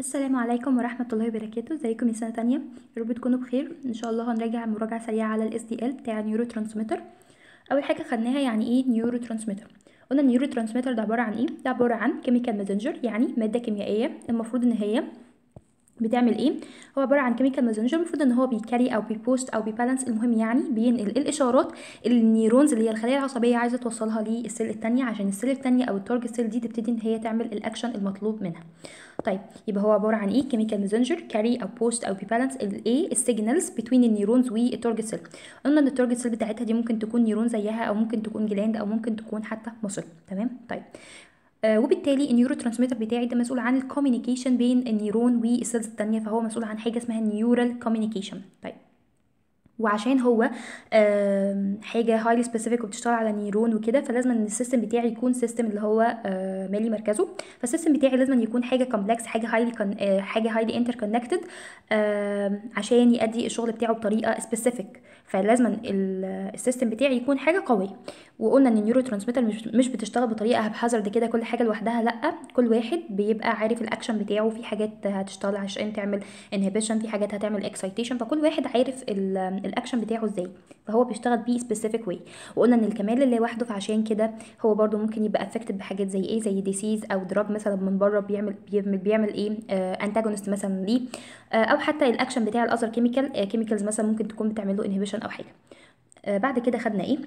السلام عليكم ورحمة الله وبركاته ازيكم يا سنة تانية يا رب تكونوا بخير ان شاء الله هنراجع مراجعة سريعة على ال SDL بتاع النيورو ترانسميتر اول حاجة خدناها يعني ايه نيورو ترانسميتر قلنا النيورو ترانسميتر ده عبارة عن ايه ده عبارة عن كيميكال ماسنجر يعني مادة كيميائية المفروض ان هي بتعمل ايه هو عباره عن كيميكال ماسنجر المفروض ان هو بيكاري او بيبوست او بيبالانس المهم يعني بينقل الاشارات اللي النيورونز اللي هي الخلايا العصبيه عايزه توصلها للسيل التانية عشان السيل التانية او التارجت سيل دي تبتدي ان هي تعمل الاكشن المطلوب منها طيب يبقى هو عباره عن ايه كيميكال ماسنجر كاري او بوست او بيبالانس الايه السيجنالز بين النيورونز والتارجت سيل قلنا ان التارجت سيل بتاعتها دي ممكن تكون نيرون زيها او ممكن تكون جلاند او ممكن تكون حتى مصل تمام طيب آه وبالتالي النيورو ترانسميتر بتاعي ده مسؤول عن الكوميونيكيشن بين النيرون والسيلز التانية فهو مسؤول عن حاجه اسمها النيورال كوميونيكيشن طيب وعشان هو حاجه هايلي سبيسيفيك وبتشتغل على نيرون وكده فلازم ان السيستم بتاعي يكون سيستم اللي هو مالي مركزه فالسيستم بتاعي لازم يكون حاجه كومبلكس حاجه هايلي حاجه هايلي انتر كونكتد عشان يؤدي الشغل بتاعه بطريقه سبيسيفيك فلازم السيستم بتاعي يكون حاجه قويه وقلنا ان النيورو ترانسميتر مش مش بتشتغل بطريقه هبحذر كده كل حاجه لوحدها لا كل واحد بيبقى عارف الاكشن بتاعه في حاجات هتشتغل عشان تعمل انهبيشن في حاجات هتعمل اكسايتيشن فكل واحد عارف الاكشن بتاعه ازاي فهو بيشتغل بيه سبيسيفيك واي وقلنا ان الكمال اللي لوحده فعشان كده هو برده ممكن يبقى افكتد بحاجات زي ايه زي ديسيز او دراج مثلا من بره بيعمل بيعمل, بيعمل ايه انتاجونست مثلا ليه آه او حتى الاكشن بتاع الاذر كيميكال آه كيميكالز مثلا ممكن تكون بتعمل له انهبيشن او حاجه آه بعد كده خدنا ايه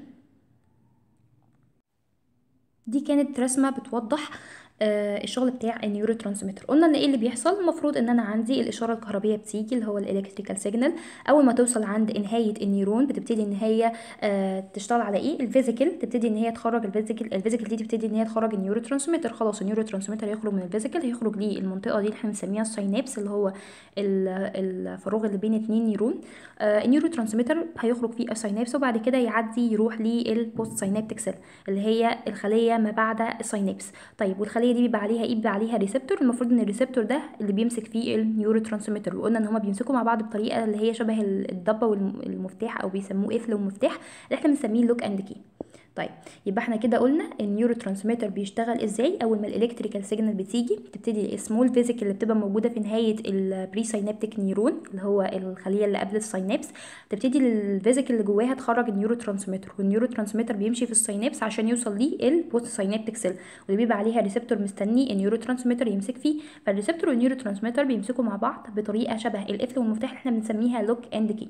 دي كانت رسمه بتوضح آه الشغل بتاع النيورو ترانسميتر قلنا ان ايه اللي بيحصل المفروض ان انا عندي الاشاره الكهربيه بتيجي اللي هو الالكتريكال سيجنال اول ما توصل عند نهايه النيرون بتبتدي ان هي آه تشتغل على ايه الفيزيكال تبتدي ان هي تخرج الفيزيكال الفيزيكال دي تبتدي ان هي تخرج النيورو ترانسميتر خلاص النيورو ترانسميتر هيخرج من الفيزيكال هيخرج للمنطقه دي اللي احنا بنسميها الساينابس اللي هو الفراغ اللي بين اتنين نيرون آه النيورو ترانسميتر هيخرج فيه الساينابس وبعد كده يعدي يروح للبوست ساينابتيك سيل اللي هي الخليه ما بعد الساينابس طيب والخليه دي بيبقى عليها ايه بيبقى عليها ريسبتور المفروض ان الريسبتور ده اللي بيمسك فيه النيورو ترانسميتر وقلنا ان هما بيمسكوا مع بعض بطريقه اللي هي شبه الضبه والمفتاح او بيسموه قفل ومفتاح اللي احنا بنسميه لوك اند كي طيب يبقى احنا كده قلنا النيورو ترانسميتر بيشتغل ازاي اول ما الالكتريكال سيجنال بتيجي بتبتدي السمول فيزيكال اللي بتبقى موجوده في نهايه البري ساينابتيك نيرون اللي هو الخليه اللي قبل الساينابس تبتدي الفيزيكال اللي جواها تخرج النيورو ترانسميتر والنيورو ترانسميتر بيمشي في الساينابس عشان يوصل للبوست ساينابتيك سيل واللي بيبقى عليها ريسبتور مستني النيورو ترانسميتر يمسك فيه فالريسبتور والنيورو ترانسميتر بيمسكوا مع بعض بطريقه شبه القفل والمفتاح اللي احنا بنسميها لوك اند كي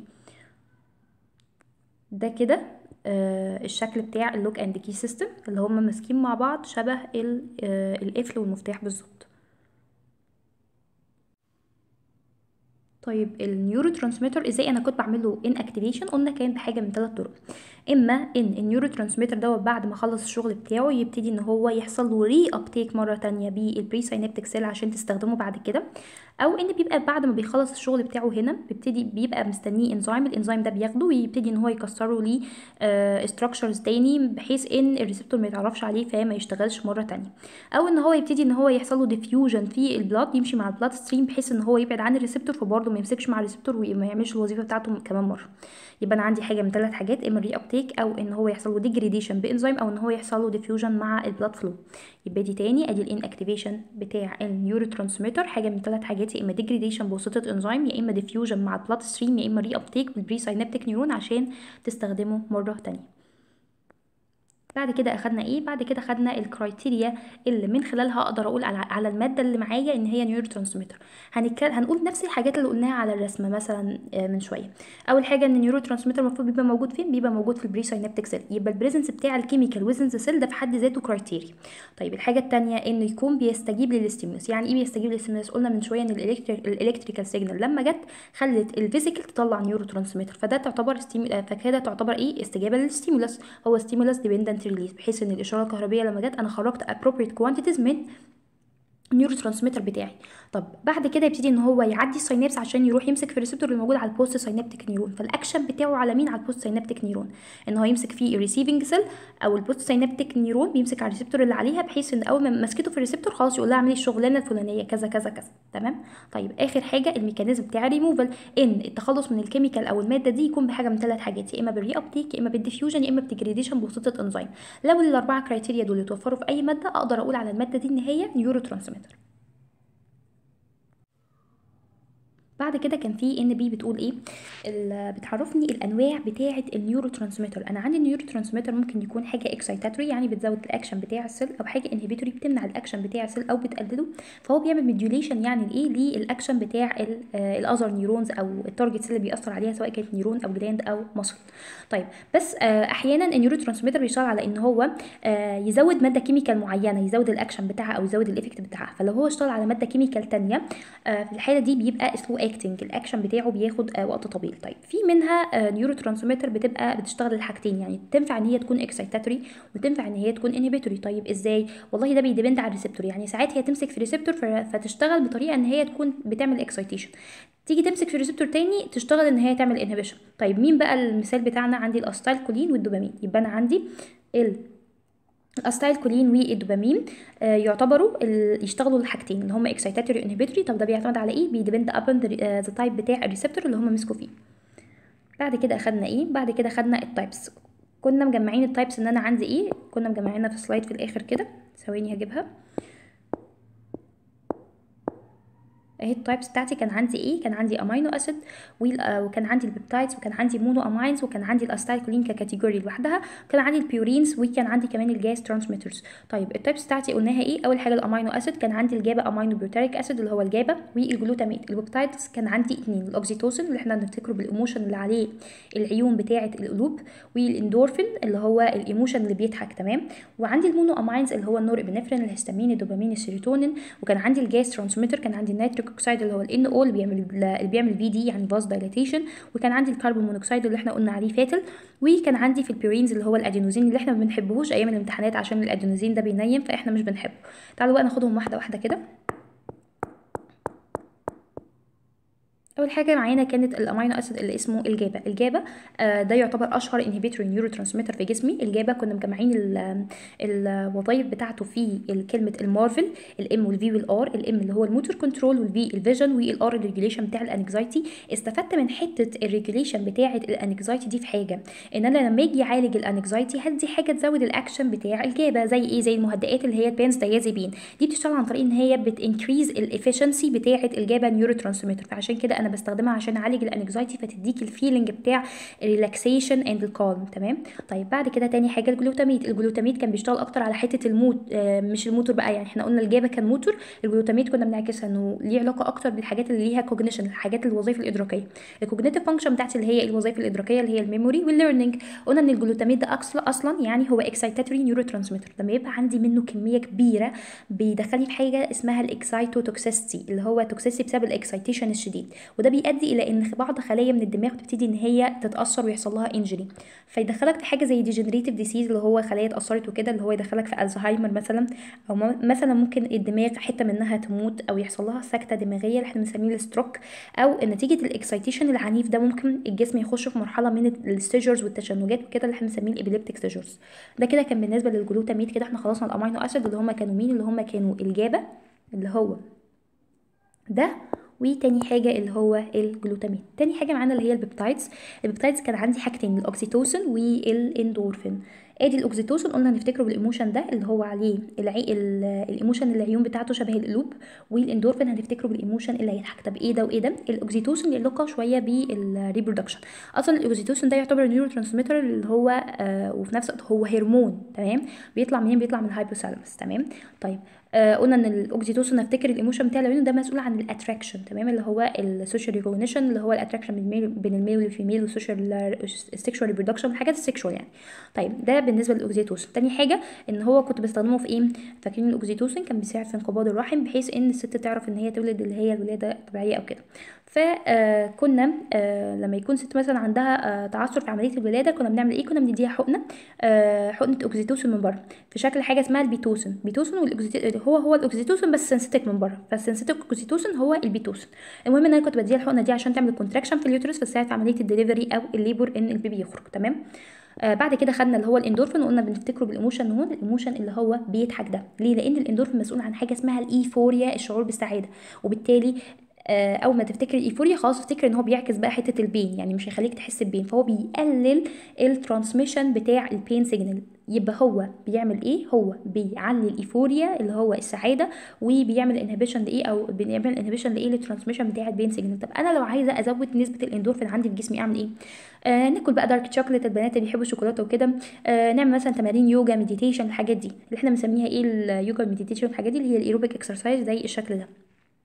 ده كده آه الشكل بتاع اللوك اند كي سيستم اللي هما ماسكين مع بعض شبه آه القفل والمفتاح بالظبط طيب النيورو ترانسميتر ازاي انا كنت بعمل له ان اكتيفيشن قلنا كان بحاجه من ثلاث طرق اما ان النيورو ترانسميتر دوت بعد ما خلص الشغل بتاعه يبتدي ان هو يحصل له ري ابتيك مره تانية بالبري ساينابتيك سيل عشان تستخدمه بعد كده او ان بيبقى بعد ما بيخلص الشغل بتاعه هنا بيبتدي بيبقى مستنيه انزيم الانزيم ده بياخده ويبتدي ان هو يكسره ليه ستراكشرز تاني بحيث ان الريسبتور ما يتعرفش عليه فما يشتغلش مره تانية او ان هو يبتدي ان هو يحصل له ديفيوجن في البلاد يمشي مع البلاد ستريم بحيث ان هو يبعد عن الريسبتور فبرضه ما يمسكش مع الريسبتور وما يعملش الوظيفه بتاعته كمان مره يبقى انا عندي حاجه من ثلاث حاجات اما الري ابتيك او ان هو يحصل له ديجريديشن بانزيم او ان هو يحصل له ديفيوجن مع البلاد فلو يبقى دي تاني ادي الان اكتيفيشن بتاع النيورو ترانسميتر حاجه من ثلاث حاجات يا اما ديجريديشن بواسطه انزيم يا اما ديفيوجن مع البلاد ستريم يا اما ري ابتيك بالبري ساينابتيك نيورون عشان تستخدمه مره تانية بعد كده اخدنا ايه بعد كده خدنا الكرايتيريا اللي من خلالها اقدر اقول على, على الماده اللي معايا ان هي نيورو ترانسميتر هنتكلم هنقول نفس الحاجات اللي قلناها على الرسمه مثلا من شويه اول حاجه ان النيورو ترانسميتر المفروض بيبقى موجود فين بيبقى موجود في البري ساينابتيك سيل يبقى البريزنس بتاع الكيميكال ويزن ذا سيل ده في حد ذاته كرايتيريا طيب الحاجه الثانيه انه يكون بيستجيب للستيمولس يعني ايه بيستجيب للستيمولس قلنا من شويه ان الالكتريكال سيجنال لما جت خلت الفيزيكال تطلع نيورو ترانسميتر فده تعتبر فكده تعتبر ايه استجابه للستيمولس هو ستيمولس ديبندنت ريليز بحيث ان الاشاره الكهربيه لما جت انا خرجت appropriate quantities من النيورو ترانسميتر بتاعي طب بعد كده يبتدي ان هو يعدي الساينابس عشان يروح يمسك في الريسبتور اللي موجود على البوست ساينابتيك نيرون فالاكشن بتاعه على مين على البوست ساينابتيك نيرون ان هو يمسك في الريسيفنج سيل او البوست ساينابتيك نيرون بيمسك على الريسبتور اللي عليها بحيث ان اول ما مسكته في الريسبتور خلاص يقول لها اعملي الشغلانه الفلانيه كذا كذا كذا تمام طيب اخر حاجه الميكانيزم بتاع الريموفال ان التخلص من الكيميكال او الماده دي يكون بحاجه من ثلاث حاجات يا اما بالري ابتيك يا اما بالديفيوجن يا اما بديجريديشن بواسطه انزيم لو الاربعه كرايتيريا دول اتوفروا في اي ماده اقدر اقول على الماده دي ان هي نيورو ترانسميتر بعد كده كان في ان بي بتقول ايه ال- بتعرفني الانواع بتاعه النيورو ترانسميتر انا عندي النيورو ترانسميتر ممكن يكون حاجه اكسايتاتوري يعني بتزود الاكشن بتاع السيل او حاجه انهبيتوري بتمنع الاكشن بتاع السيل او بتقلله فهو بيعمل ميديوليشن يعني لايه للاكشن بتاع الاذر نيورونز او التارجتس اللي بيأثر عليها سواء كانت نيرون او جلاند او مصل طيب بس آه، احيانا النيورو ترانسميتر بيشتغل على ان هو آه، يزود ماده كيميكال معينه يزود الاكشن بتاعها او يزود الايفكت بتاعها فلو هو اشتغل على ماده كيميكال تانية آه، في الحاله دي بيبقى سلو اكتنج الاكشن بتاعه بياخد آه، وقت طويل طيب في منها نيورو ترانسميتر بتبقى بتشتغل الحاجتين يعني تنفع ان هي تكون اكسايتاتوري وتنفع ان هي تكون انهبيتوري طيب ازاي والله ده بيديبند على الريسبتور يعني ساعات هي تمسك في ريسبتور فتشتغل بطريقه ان هي تكون بتعمل اكسايتيشن تيجي تمسك في ريسبتور تاني تشتغل ان هي تعمل انهبيشن طيب مين بقى المثال بتاعنا عندي الاستايل كولين والدوبامين يبقى انا عندي ال الاستايل كولين والدوبامين آه، يعتبروا ال- يشتغلوا الحاجتين اللي هم اكسايتاتوري وانهبيتوري طب ده بيعتمد على ايه بيديبند ابون ذا تايب بتاع الريسبتور اللي هم مسكوا فيه بعد كده اخدنا ايه بعد كده اخدنا التايبس كنا مجمعين التايبس ان انا عندي ايه كنا مجمعينها في سلايد في الاخر كده ثواني هجيبها اهي التايبس بتاعتي كان عندي ايه كان عندي امينو اسيد وكان عندي البيبتايدز وكان عندي مونو امينز وكان عندي الاستايكولين ككاتيجوري لوحدها وكان عندي البيورينز وكان عندي كمان الجاز ترانسميترز طيب التايبس بتاعتي قلناها ايه اول حاجه الامينو اسيد كان عندي الجابا امينو بيوتريك اسيد اللي هو الجابا والجلوتاميت البيبتايدز كان عندي اتنين الاوكسيتوسين اللي احنا بنفتكره بالايموشن اللي عليه العيون بتاعه القلوب والاندورفين اللي هو الايموشن اللي بيضحك تمام وعندي المونو امينز اللي هو النور ابنفرين الهستامين الدوبامين السيروتونين وكان عندي الجاز ترانسميتر كان عندي النيتريك اوكسيد اللي هو الان او اللي بيعمل اللي بيعمل في دي يعني فاز دايليتيشن وكان عندي الكربون مونوكسيد اللي احنا قلنا عليه فاتل وكان عندي في البيورينز اللي هو الادينوزين اللي احنا ما بنحبهوش ايام الامتحانات عشان الادينوزين ده بينيم فاحنا مش بنحبه تعالوا بقى ناخدهم واحده واحده كده اول حاجه معانا كانت الامينو اسيد اللي اسمه الجابا الجابا آه ده يعتبر اشهر انهبيتوري نيورو ترانسميتر في جسمي الجابا كنا مجمعين ال- الوظائف بتاعته في كلمه المارفل الام والفي والار الام اللي هو الموتور كنترول والفي الفيجن والار الريجوليشن بتاع الانكزايتي استفدت من حته الريجوليشن بتاعه الانكزايتي دي في حاجه ان انا لما اجي اعالج الانكزايتي هدي حاجه تزود الاكشن بتاع الجابا زي ايه زي المهدئات اللي هي البنزودايازيبين دي بتشتغل عن طريق ان هي بتنكريز الافشنسي بتاعه الجابا نيورو ترانسميتر فعشان كده انا بستخدمها عشان اعالج الانكزايتي فتديك الفيلينج بتاع الريلاكسيشن اند الكالم تمام طيب بعد كده تاني حاجه الجلوتاميت الجلوتاميت كان بيشتغل اكتر على حته الموت آه مش الموتور بقى يعني احنا قلنا الجابا كان موتور الجلوتاميت كنا بنعكسها انه ليه علاقه اكتر بالحاجات اللي ليها كوجنيشن الحاجات الوظائف الادراكيه الكوجنيتيف فانكشن بتاعتي اللي هي الوظائف الادراكيه اللي هي الميموري والليرنينج قلنا ان الجلوتاميت ده اصلا اصلا يعني هو اكسايتاتوري نيورو ترانسميتر لما يبقى عندي منه كميه كبيره بيدخلني في حاجه اسمها الاكسايتوتوكسيستي اللي هو توكسيستي بسبب الاكسايتيشن الشديد وده بيؤدي الى ان بعض خلايا من الدماغ بتبتدي ان هي تتاثر ويحصل لها انجري فيدخلك في حاجه زي ديجنريتيف ديسيز اللي هو خلايا اتاثرت وكده اللي هو يدخلك في الزهايمر مثلا او م- مثلا ممكن الدماغ حته منها تموت او يحصل لها سكته دماغيه اللي احنا بنسميه الستروك او نتيجه الاكسايتيشن العنيف ده ممكن الجسم يخش في مرحله من السيجرز والتشنجات وكده اللي احنا بنسميه الابيليبتيك سيجرز ده كده كان بالنسبه للجلوتاميت كده احنا خلصنا الامينو اسيد اللي هم كانوا مين اللي هم كانوا الجابا اللي هو ده وتاني حاجة اللي هو الجلوتامين تاني حاجة معانا اللي هي البيبتايدز البيبتايدز كان عندي حاجتين الاوكسيتوسين والاندورفين ادي الاوكسيتوسين قلنا نفتكره بالايموشن ده اللي هو عليه العي... ال- الايموشن اللي العيون بتاعته شبه القلوب والاندورفين هنفتكره بالايموشن اللي هيضحك طب ايه ده وايه ده الاوكسيتوسين له علاقه شويه بالريبرودكشن اصلا الاوكسيتوسين ده يعتبر نيورو ترانسميتر اللي هو آه وفي نفس الوقت هو هرمون تمام بيطلع منين بيطلع من الهايبوثالاموس تمام طيب آه قلنا ان الاوكسيتوسين نفتكر الايموشن بتاع العيون ده مسؤول عن الاتراكشن تمام اللي هو السوشيال ريكوجنيشن اللي هو الاتراكشن بين الميل بين الميل والفيميل والسوشيال السكشوال ريبرودكشن الحاجات السكشوال يعني طيب ده بالنسبه للاوكسيتوسين تاني حاجه ان هو كنت بستخدمه في ايه فاكرين الاوكسيتوسين كان بيساعد في انقباض الرحم بحيث ان الست تعرف ان هي تولد اللي هي الولاده الطبيعيه او كده فكنا آه لما يكون ست مثلا عندها آه تعثر في عمليه الولاده كنا بنعمل ايه كنا بنديها حقنه آه حقنه اوكسيتوسين من بره في شكل حاجه اسمها البيتوسين بيتوسين والاوكسيتوسين هو هو الاوكسيتوسين بس سنسيتك من بره فالسنسيتك اوكسيتوسين هو البيتوسين المهم ان انا كنت بديها الحقنه دي عشان تعمل كونتراكشن في اليوترس فتساعد في عمليه الدليفري او الليبر ان البيبي يخرج تمام آه بعد كده خدنا اللي هو الاندورفين وقلنا بنفتكره بالايموشن هون الايموشن اللي هو بيضحك ده ليه لان الاندورفين مسؤول عن حاجه اسمها الايفوريا الشعور بالسعاده وبالتالي آه، اول ما تفتكر الايفوريا خلاص افتكر ان هو بيعكس بقى حته البين يعني مش هيخليك تحس ببين فهو بيقلل الترانسميشن بتاع البين سيجنال يبقى هو بيعمل ايه هو بيعلي الايفوريا اللي هو السعاده وبيعمل انهبيشن لايه او بيعمل انهبيشن لايه للترانسميشن بتاع البين سيجنال طب انا لو عايزه ازود نسبه الاندورفين عندي في جسمي اعمل ايه آه ناكل بقى دارك شوكليت البنات اللي بيحبوا الشوكولاته وكده آه نعمل مثلا تمارين يوجا مديتيشن الحاجات دي اللي احنا بنسميها ايه اليوجا مديتيشن الحاجات دي اللي هي الايروبيك اكسرسايز زي الشكل ده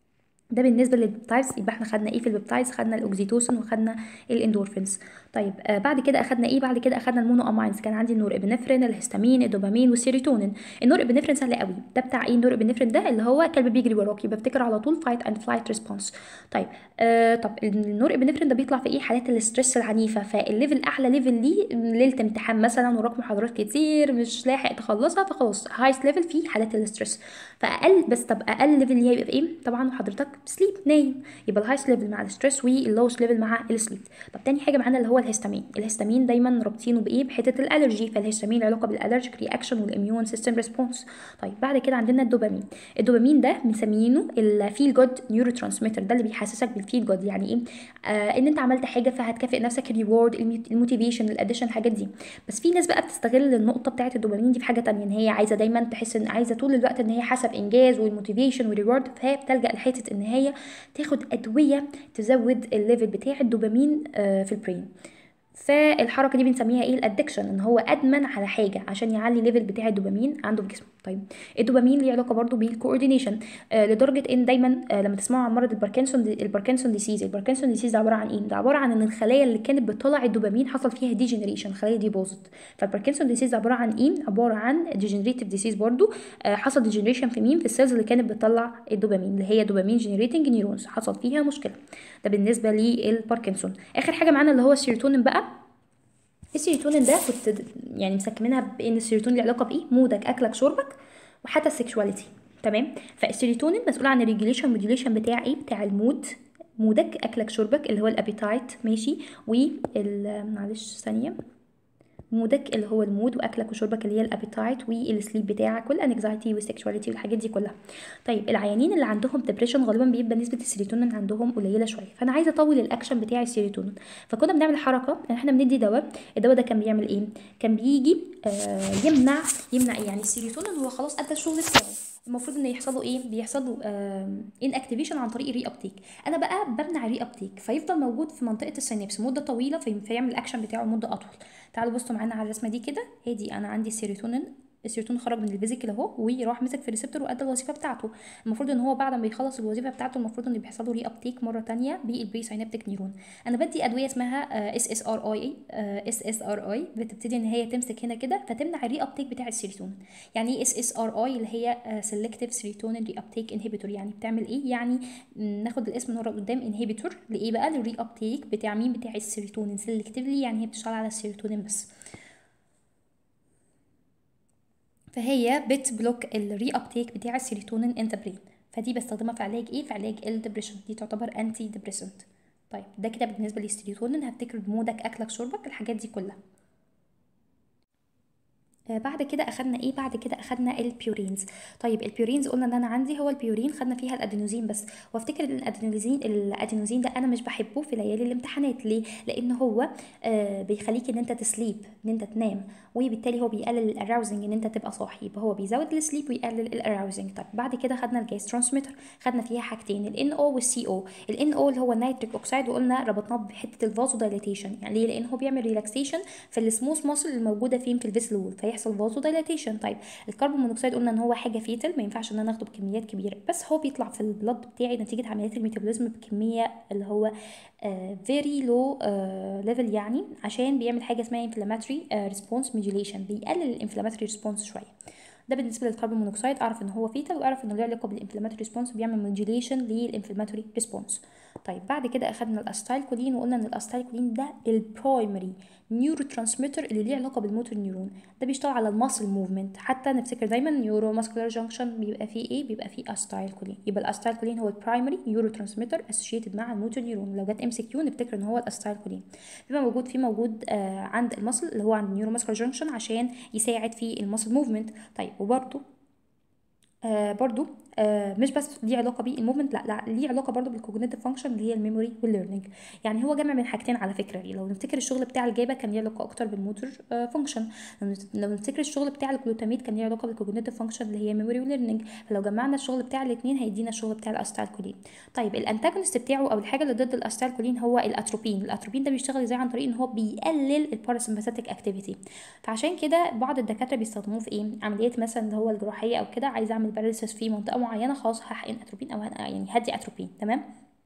ده بالنسبه للبيبتايدز يبقى احنا خدنا ايه في البيبتايدز خدنا الاوكسيتوسين وخدنا الاندورفينز طيب آه بعد كده اخدنا ايه بعد كده اخدنا المونو اماينز كان عندي النور ابنفرين الهستامين الدوبامين والسيروتونين النور ابنفرين سهل قوي ده بتاع ايه النور ابنفرين ده اللي هو كلب بيجري وراك يبقى افتكر على طول فايت اند فلايت ريسبونس طيب آه طب النور ابنفرين ده بيطلع في ايه حالات الاسترس العنيفه فالليفل اعلى ليفل ليه ليله امتحان مثلا وراك محاضرات كتير مش لاحق تخلصها فخلاص هايست ليفل في حالات الاسترس فاقل بس طب اقل ليفل ليه يبقى في ايه طبعا وحضرتك سليب نايم يبقى الهايست ليفل مع الستريس واللوست ليفل مع السليب طب تاني حاجه معانا اللي هو الهستامين الهستامين دايما رابطينه بايه بحته الالرجي فالهستامين له علاقه بالالرجيك رياكشن والاميون سيستم ريسبونس طيب بعد كده عندنا الدوبامين الدوبامين ده مسمينه الفيل جود نيورو ترانسميتر ده اللي بيحسسك بالفيل جود يعني ايه آه ان انت عملت حاجه فهتكافئ نفسك الريورد الموتيفيشن الاديشن الحاجات دي بس في ناس بقى بتستغل النقطه بتاعه الدوبامين دي في حاجه تانية ان هي عايزه دايما تحس ان عايزه طول الوقت ان هي حسب انجاز والموتيفيشن والريورد فهي بتلجا لحته ان هي تاخد ادويه تزود الليفل بتاع الدوبامين آه في البرين فالحركه دي بنسميها ايه الادكشن ان هو ادمن على حاجه عشان يعلي الليفل بتاع الدوبامين عنده في جسمه طيب الدوبامين ليه علاقه برضو بالكوردينيشن آه لدرجه ان دايما آه لما تسمعوا عن مرض الباركنسون دي الباركنسون ديسيز الباركنسون ديسيز ده عباره عن ايه ده عباره عن ان الخلايا اللي كانت بتطلع الدوبامين حصل فيها ديجنريشن الخلايا دي باظت فالباركنسون ديسيز عباره عن ايه عباره عن ديجنريتيف ديسيز برضو آه حصل ديجنريشن في مين في السيلز اللي كانت بتطلع الدوبامين اللي هي دوبامين جنريتنج نيورونز حصل فيها مشكله ده بالنسبه للباركنسون اخر حاجه معانا اللي هو السيروتونين بقى السيروتونين ده كنت يعني مسكمينها بان السيروتونين له علاقه بايه مودك اكلك شربك وحتى السكشواليتي تمام فالسيروتونين مسؤول عن الريجوليشن موديوليشن بتاع ايه بتاع المود مودك اكلك شربك اللي هو الابيتايت ماشي وال معلش ثانيه مودك اللي هو المود واكلك وشربك اللي هي الابيتايت والسليب بتاعك والانكزايتي والسكشواليتي والحاجات دي كلها طيب العيانين اللي عندهم ديبريشن غالبا بيبقى نسبه السيروتونين عندهم قليله شويه فانا عايزه اطول الاكشن بتاع السيروتونين فكنا بنعمل حركه ان احنا بندي دواء الدواء ده كان بيعمل ايه كان بيجي آه يمنع يمنع ايه يعني السيروتونين هو خلاص ادى الشغل بتاعه المفروض ان يحصل له ايه بيحصل له ان اكتيفيشن عن طريق الري ابتيك انا بقى بمنع الري ابتيك فيفضل موجود في منطقه السينابس مده طويله في فيعمل الاكشن بتاعه مده اطول تعالوا بصوا معانا على الرسمه دي كده هي دي انا عندي السيروتونين السيروتونين خرج من الفيزيكال اهو وراح مسك في الريسبتور وادى الوظيفه بتاعته المفروض ان هو بعد ما يخلص الوظيفه بتاعته المفروض ان بيحصل له ري ابتيك مره تانية بالبري ساينابتيك نيرون انا بدي ادويه اسمها اس اس ار اي اس اس ار اي بتبتدي ان هي تمسك هنا كده فتمنع الري ابتيك بتاع السيروتونين يعني ايه اس اس ار اي اللي هي سيلكتيف سيروتونين ري ابتيك انهبيتور يعني بتعمل ايه يعني ناخد الاسم من ورا قدام انهبيتور لايه بقى للري ابتيك بتاع مين بتاع السيروتونين سيلكتيفلي يعني هي بتشتغل على السيروتونين بس فهي بتبلوك الري ابتيك بتاع السيروتونين ان برين فدي بستخدمها في علاج ايه في علاج الدبريشن دي تعتبر انتي ديبريسنت طيب ده كده بالنسبه للسيروتونين هفتكر مودك اكلك شربك الحاجات دي كلها آه بعد كده اخدنا ايه بعد كده اخدنا البيورينز طيب البيورينز قلنا ان انا عندي هو البيورين خدنا فيها الادينوزين بس وافتكر ان الادينوزين الادينوزين ده انا مش بحبه في ليالي الامتحانات ليه لان هو آه بيخليك ان انت تسليب ان انت تنام وبالتالي هو بيقلل الاراوزنج ان انت تبقى صاحي يبقى هو بيزود السليب ويقلل الاراوزنج طيب بعد كده خدنا الجاز ترانسميتر خدنا فيها حاجتين الان او والسي او الان او اللي هو النيتريك اوكسيد وقلنا ربطناه بحته الفازو دايليتيشن يعني ليه لان هو بيعمل ريلاكسيشن في السموث ماسل الموجوده فين في الفيسل وول فيحصل فازو دايليتيشن طيب الكربون مونوكسيد قلنا ان هو حاجه فيتل ما ينفعش ان انا اخده بكميات كبيره بس هو بيطلع في البلد بتاعي نتيجه عمليات الميتابوليزم بكميه اللي هو فيري لو ليفل يعني عشان بيعمل حاجه اسمها انفلاماتوري ريسبونس موديوليشن بيقلل الانفلاماتوري ريسبونس شويه ده بالنسبه للكربون مونوكسيد اعرف ان هو فيتال واعرف انه له علاقه بالانفلاماتوري ريسبونس بيعمل موديوليشن للانفلاماتوري ريسبونس طيب بعد كده اخدنا الاستايل كولين وقلنا ان الاستايل كولين ده البرايمري نيورو ترانسميتر اللي ليه علاقه بالموتور نيورون ده بيشتغل على الماسل موفمنت حتى نفتكر دايما نيورو ماسكولار جانكشن بيبقى فيه ايه بيبقى فيه استايل كولين يبقى الاستايل كولين هو البرايمري نيورو ترانسميتر اسوشيتد مع الموتور نيورون لو جت ام سي كيو نفتكر ان هو الاستايل كولين بيبقى موجود فيه موجود آه عند الماسل اللي هو عند النيورو ماسكولار جانكشن عشان يساعد في الماسل موفمنت طيب وبرده آه برضو آه مش بس ليه علاقه بالموفمنت لا لا ليه علاقه برضو بالكوجنيتيف فانكشن اللي هي الميموري والليرنينج يعني هو جمع من حاجتين على فكره لو نفتكر الشغل بتاع الجابه كان ليه علاقه اكتر بالموتور آه فانكشن لو نفتكر الشغل بتاع الجلوتاميت كان ليه علاقه بالكوجنيتيف فانكشن اللي هي ميموري وليرنينج فلو جمعنا الشغل بتاع الاثنين هيدينا الشغل بتاع الاستايلكولين طيب الانتاجونست بتاعه او الحاجه اللي ضد الاستايلكولين هو الاتروبين الاتروبين ده بيشتغل ازاي عن طريق ان هو بيقلل الباراسمباثيك اكتيفيتي فعشان كده بعض الدكاتره بيستخدموه في ايه عمليات مثلا اللي هو الجراحيه او كده عايز اعمل باراليسيس في منطقه معينه خلاص هحقن اتروبين او يعني هدي اتروبين تمام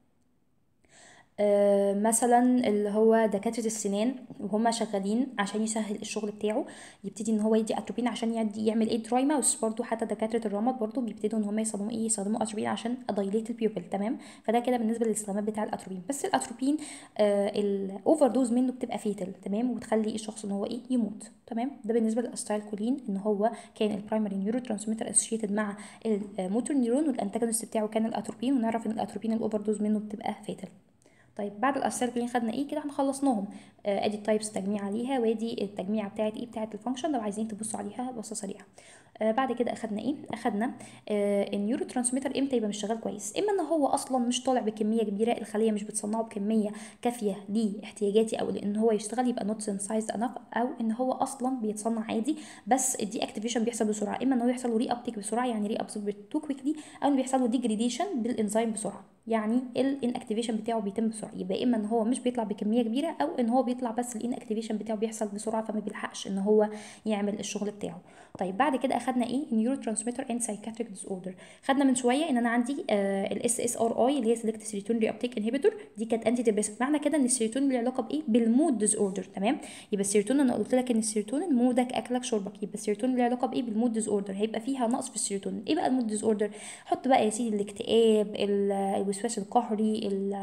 آه مثلا اللي هو دكاترة السنان وهم شغالين عشان يسهل الشغل بتاعه يبتدي ان هو يدي اتروبين عشان يدي يعمل ايه دراي ماوس برضه حتى دكاترة الرمد برضه بيبتدوا ان هم يستخدموا ايه يستخدموا اتروبين عشان ادايليت البيوبل تمام فده كده بالنسبه للاستخدامات بتاع الاتروبين بس الاتروبين آه الاوفر دوز منه بتبقى فيتال تمام وبتخلي الشخص ان هو ايه يموت تمام ده بالنسبه للاستايل كولين ان هو كان البرايمري نيورو ترانسميتر اسوشيتد مع الموتور نيورون والانتاجونست بتاعه كان الاتروبين ونعرف ان الاتروبين الاوفر دوز منه بتبقى فيتال طيب بعد الاسيركلين خدنا ايه كده احنا خلصناهم آه ادي التايبس تجميع عليها وادي التجميعه بتاعت ايه بتاعت الفانكشن لو عايزين تبصوا عليها بصه سريعه آه بعد كده اخدنا ايه اخدنا آه النيورو ترانسميتر امتى يبقى مش شغال كويس اما ان هو اصلا مش طالع بكميه كبيره الخليه مش بتصنعه بكميه كافيه لاحتياجاتي او لان هو يشتغل يبقى نوت سنسايزد انف او ان هو اصلا بيتصنع عادي بس الدي اكتيفيشن بيحصل بسرعه اما ان هو يحصل له ري ابتيك بسرعه يعني ري ابسورب تو كويكلي او ان بيحصل له ديجريديشن بالانزيم بسرعه يعني الان اكتيفيشن بتاعه بيتم بسرعه يبقى اما ان هو مش بيطلع بكميه كبيره او ان هو بيطلع بس الان اكتيفيشن بتاعه بيحصل بسرعه فما بيلحقش ان هو يعمل الشغل بتاعه طيب بعد كده اخدنا ايه نيورو ترانسميتر اند سايكاتريك ديس اوردر خدنا من شويه ان انا عندي الاس اس ار اي اللي هي سيلكت سيروتونين ري ابتيك انهبيتور دي كانت انتي ديبريسنت معنى كده ان السيروتونين له علاقه بايه بالمود ديس اوردر تمام يبقى السيروتونين انا قلت لك ان السيروتونين مودك اكلك شربك يبقى السيروتونين له علاقه بايه بالمود ديس اوردر هيبقى فيها نقص في السيروتونين ايه بقى المود ديس اوردر حط بقى يا سيدي الاكتئاب الوسواس القهري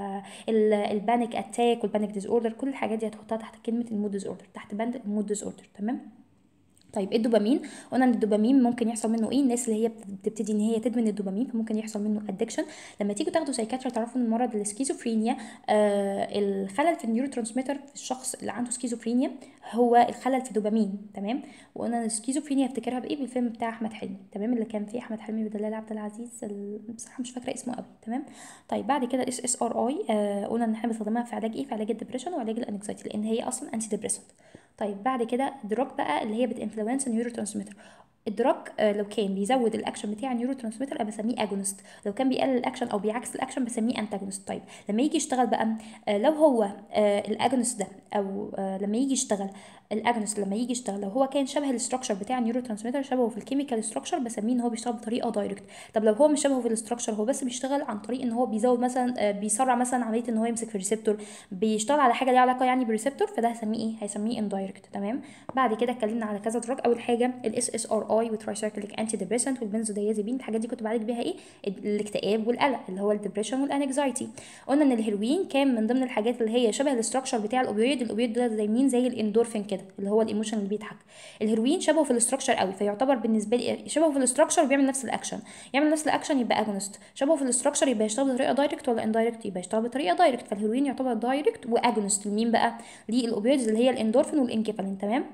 البانيك اتاك والبانيك ديز اوردر كل الحاجات دي هتحطها تحت كلمه المود ديز اوردر تحت بند المود ديز اوردر تمام طيب الدوبامين قلنا ان الدوبامين ممكن يحصل منه ايه الناس اللي هي بتبتدي ان هي تدمن الدوبامين فممكن يحصل منه ادكشن لما تيجوا تاخدوا سايكاتري تعرفوا ان مرض السكيزوفرينيا آه الخلل في النيورو ترانسميتر في الشخص اللي عنده سكيزوفرينيا هو الخلل في الدوبامين تمام وقلنا ان السكيزوفرينيا افتكرها بايه بالفيلم بتاع احمد حلمي تمام اللي كان فيه احمد حلمي ودلال عبد العزيز بصراحه مش فاكره اسمه قوي تمام طيب بعد كده اس اس ار اي قلنا ان احنا بنستخدمها في علاج ايه في علاج الدبريشن وعلاج الانكزايتي لان هي اصلا انتي ديبريسنت طيب بعد كده دراج بقى اللي هي بتانفلونس النيورو ترانسميتر الدراج آه لو كان بيزود الاكشن بتاع النيورو ترانسميتر انا بسميه اجونست لو كان بيقلل الاكشن او بيعكس الاكشن بسميه انتاجونست طيب لما يجي يشتغل بقى آه لو هو آه الاجونست ده او آه لما يجي يشتغل الاجونست لما يجي يشتغل لو هو كان شبه الاستراكشر بتاع النيورو ترانسميتر شبهه في الكيميكال ستراكشر بسميه ان هو بيشتغل بطريقه دايركت طب لو هو مش شبهه في الاستراكشر هو بس بيشتغل عن طريق ان هو بيزود مثلا آه بيسرع مثلا عمليه ان هو يمسك في الريسبتور بيشتغل على حاجه ليها علاقه يعني بالريسبتور فده هسميه ايه هيسميه اندايركت تمام بعد كده اتكلمنا على كذا دراج اول حاجه الاس اس ار اي وترايسايكليك انتي ديبريسنت والبنزودايازيبين الحاجات دي كنت بعالج بيها ايه الاكتئاب والقلق اللي هو الدبريشن والانكزايتي قلنا ان الهيروين كان من ضمن الحاجات اللي هي شبه الاستراكشر بتاع الاوبيويد الاوبيويد ده زي مين زي الاندورفين كده اللي هو الايموشن اللي بيضحك الهيروين شبهه في الاستراكشر قوي فيعتبر بالنسبه لي شبهه في الاستراكشر وبيعمل نفس الاكشن يعمل نفس الاكشن يبقى اجونست شبهه في الاستراكشر يبقى يشتغل بطريقه دايركت ولا اندايركت يبقى يشتغل بطريقه دايركت فالهيروين يعتبر دايركت واجونست لمين بقى للاوبيويدز اللي هي الاندورفين والانكيفالين تمام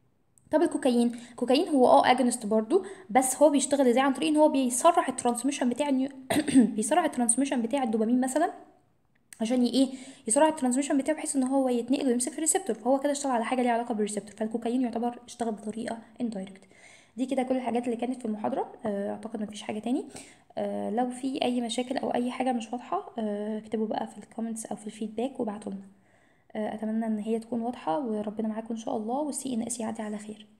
طب الكوكايين الكوكايين هو اه اجونست برضو بس هو بيشتغل ازاي عن طريق ان هو بيسرع الترانسميشن بتاع النيو... بيسرع الترانسميشن بتاع الدوبامين مثلا عشان ايه يسرع الترانسميشن بتاعه بحيث ان هو يتنقل ويمسك في الريسبتور فهو كده اشتغل على حاجه ليها علاقه بالريسبتور فالكوكايين يعتبر اشتغل بطريقه اندايركت دي كده كل الحاجات اللي كانت في المحاضره اعتقد مفيش حاجه تاني أه لو في اي مشاكل او اي حاجه مش واضحه أه اكتبوا بقى في الكومنتس او في الفيدباك وابعتوا لنا أه اتمنى ان هي تكون واضحه وربنا معاكم ان شاء الله والسي ان اس يعدي على خير